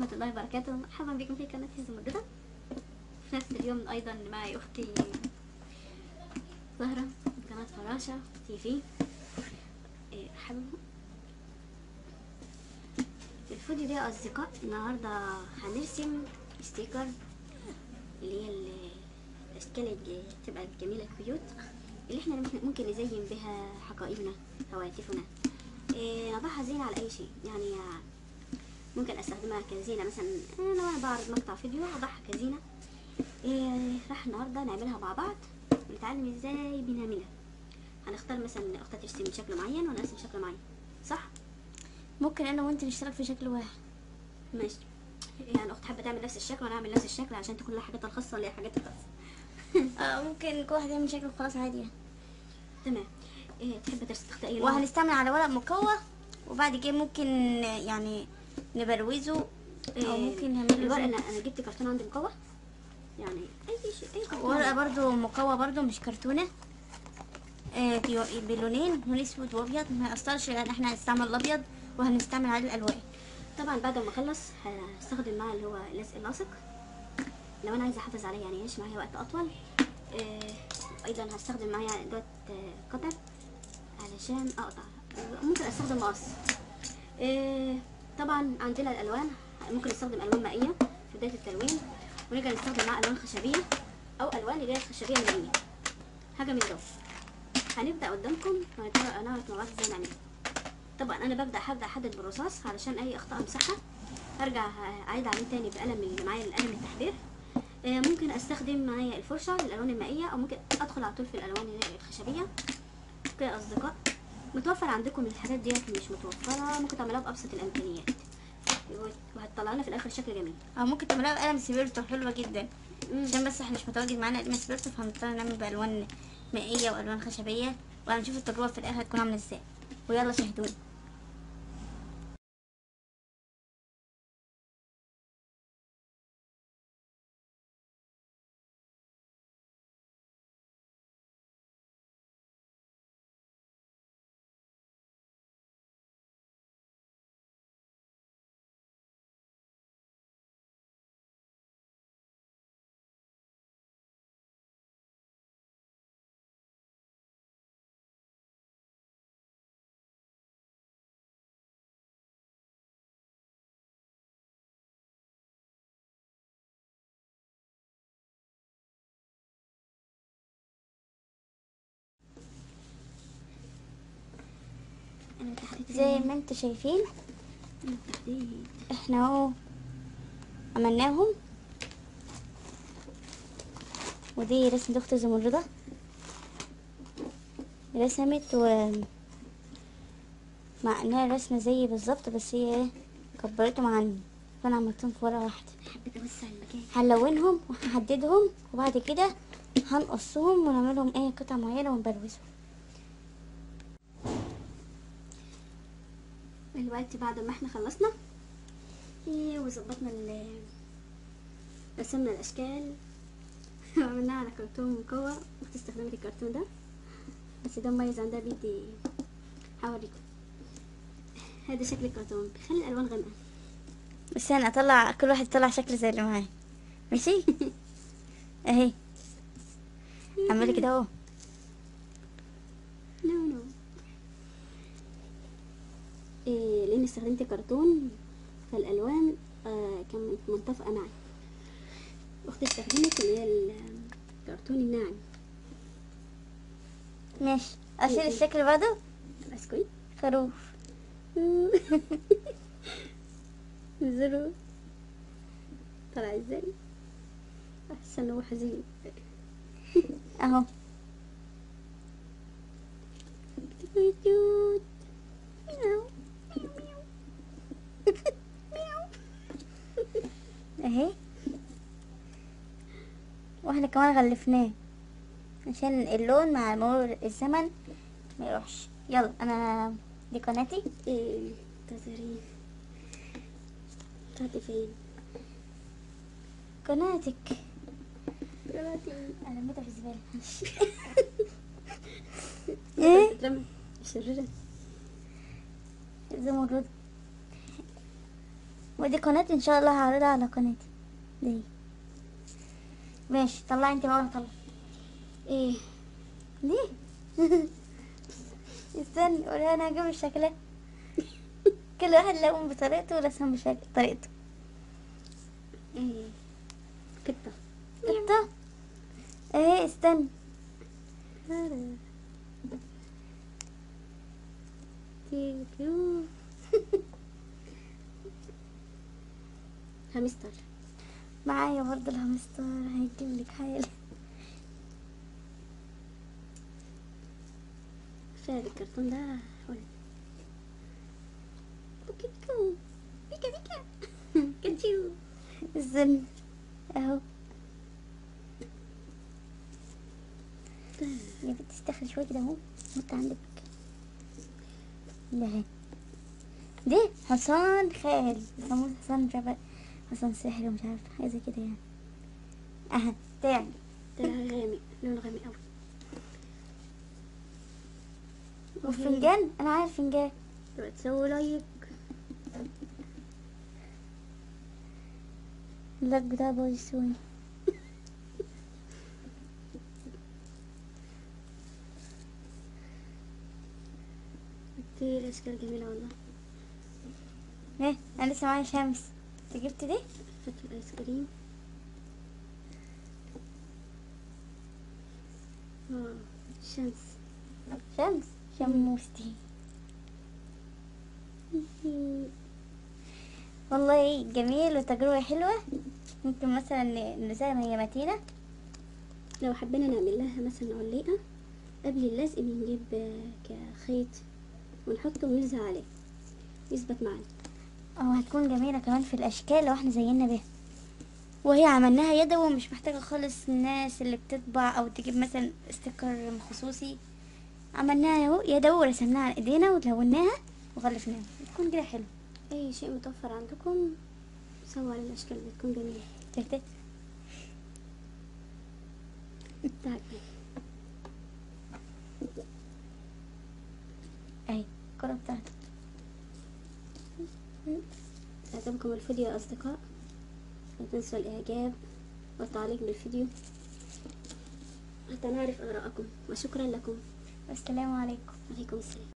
ورحمة الله وبركاته مرحبا بكم في قناة الزمردة في نفس اليوم أيضا معي أختي زهرة من قناة فراشة تي في إيه، مرحبا في الفيديو ده يا أصدقاء النهاردة هنرسم ستيكر اللي هي ال- الأشكال الج- تبقى الجميلة الكيوت اللي احنا ممكن- ممكن نزين بها حقائبنا هواتفنا إيه، نضعها زينة على أي شيء يعني ممكن استخدمها كزينة مثلا انا وانا بعرض مقطع فيديو اضعها كزينة إيه راح النهاردة نعملها مع بعض ونتعلم ازاي بنعملها هنختار مثلا اختها ترسم شكل معين وانا ارسم شكل معين صح ممكن انا وانت نشتغل في شكل واحد ماشي يعني اخت حابه تعمل نفس الشكل وانا اعمل نفس الشكل عشان تكون لها حاجاتها الخاصه اللي هي حاجاتها الخاصه آه ممكن كل واحد يعمل شكل خلاص عادي يعني. تمام إيه تحب ترسم تختار ايه لون؟ وهنستعمل على ورق مكوى وبعد كده ممكن يعني نبروزه او إيه، ممكن نعمله الورق زي- انا انا جبت كرتون عندي مقوى يعني اي شيء اي كرتون ورقه برضو مكوى برضو مش كرتونه آه دي- بلونين لون اسود وابيض ما يقصرش لان احنا هنستعمل الابيض وهنستعمل عليه الالوان طبعا بعد ما اخلص هستخدم معاه اللي هو اللزق اللاصق لو انا عايزه احافظ عليه يعني يعيش معايا وقت اطول آه، ايضا هستخدم معايا دوت آه، قطع علشان اقطع ممكن استخدم مقص آه، طبعا عندنا الالوان ممكن نستخدم الوان مائيه في بدايه التلوين ونرجع نستخدم معاه الوان خشبيه او الوان اللي هي الخشبيه المائيه حاجه من دول هنبدا قدامكم ونعرف مع بعض ازاي نعملها طبعا انا ببدا هبدا احدد بالرصاص علشان اي اخطاء امسحها ارجع اعيد عليه تاني بقلم اللي معايا القلم التحرير آه، ممكن استخدم معايا الفرشه للالوان المائيه او ممكن ادخل على طول في الالوان اللي هي الخشبيه كده يا اصدقاء متوفر عندكم الحاجات ديت مش متوفره ممكن تعملوها بابسط الامكانيات وهتطلع لنا في الاخر شكل جميل او ممكن تعملها بقلم سبيرتو حلوه جدا مم. عشان بس احنا مش متواجد معانا قلم سبيرتو فهنضطر نعمل بالوان مائيه والوان خشبيه وهنشوف التجربه في الاخر هتكون عامله ازاي ويلا شاهدوني انا التحديد زي ما انتوا شايفين التحديد احنا اهو عملناهم ودي رسمة اخت زمردة رسمت و مع انها رسمة زي بالظبط بس هي ايه كبرتهم عني فانا عملتهم في ورقة واحدة حبيت اوسع المكان هنلونهم وهحددهم وبعد كده هنقصهم ونعملهم ايه قطع معينة ونبروزهم دلوقتي بعد ما احنا خلصنا إيه، وظبطنا ال رسمنا الاشكال وعملناها على كرتون مكور اختي استخدمت الكرتون ده بس ده مميز عندها بيدي هوريكم هذا شكل الكرتون بيخلي الالوان غامقه بس انا اطلع كل واحد يطلع شكل زي اللي معايا ماشي اهي اعملي كده اهو نو نو إيه لان استخدمت كرتون فالالوان آه كانت متفقه معي اختي استخدمت اللي هي الكرتون الناعم ماشي اشيل الشكل بعده بسكويت خروف نزلوا طلع ازاي احسن هو حزين اهو كيوت مياو مياو مياو اهي واحنا كمان غلفناه عشان اللون مع مرور الزمن ما يروحش يلا انا دي قناتي ايه تزرين طلعتي فين قناتك طلعتي انا رميتها في الزباله ايه تترمي شريرة زمرد ودي قناتي ان شاء الله هعرضها على قناتي دي ماشي طلعي انت بقى وانا اطلع ايه ليه استني قولي انا هجيب الشكلات كل واحد لون بطريقته ورسم بشكل طريقته ايه قطة قطة ايه استني كيو كيو هامستر معايا برضه الهامستر هيجيب لك حالي كفاية الكرتون ده حلو بوكيتكو بيكا بيكا كاتشيو استني اهو يا بنت استخري شوية كده اهو حط عندك ده اهي دي حصان خيل بيسموه حصان مش عارفة حصان سحري ومش عارفة حاجة زي كده يعني اها تاني ده غامق لونه غامق أوي والفنجان انا عارف فنجان تبقى تسوي لايك اللاك بتاع بايظ شوية كتير أشكال جميلة والله ايه انا لسه معايا شمس انت جبت دي هات الآيس كريم واو شمس شمس شموستي والله جميل وتجربة حلوة ممكن مثلا ن- نساهم هي متينة لو حبينا نعمل لها مثلا علقة قبل اللزق بنجيب آه، كخيط ونحطه ونلزق عليه يثبت معانا او هتكون جميلة كمان في الاشكال لو احنا زينا بيها وهي عملناها يدوي ومش محتاجة خالص الناس اللي بتطبع او تجيب مثلا استيكر خصوصي عملناها اهو يدوي ورسمناها على ايدينا ولوناها وغلفناها تكون كده حلو أي شيء متوفر عندكم سووا على الأشكال بتكون جميلة تكتك تعال اهي الكرة بتاعتك عجبكم الفيديو يا أصدقاء لا تنسوا الإعجاب والتعليق بالفيديو حتى نعرف آراءكم وشكرا لكم والسلام عليكم عليكم السلام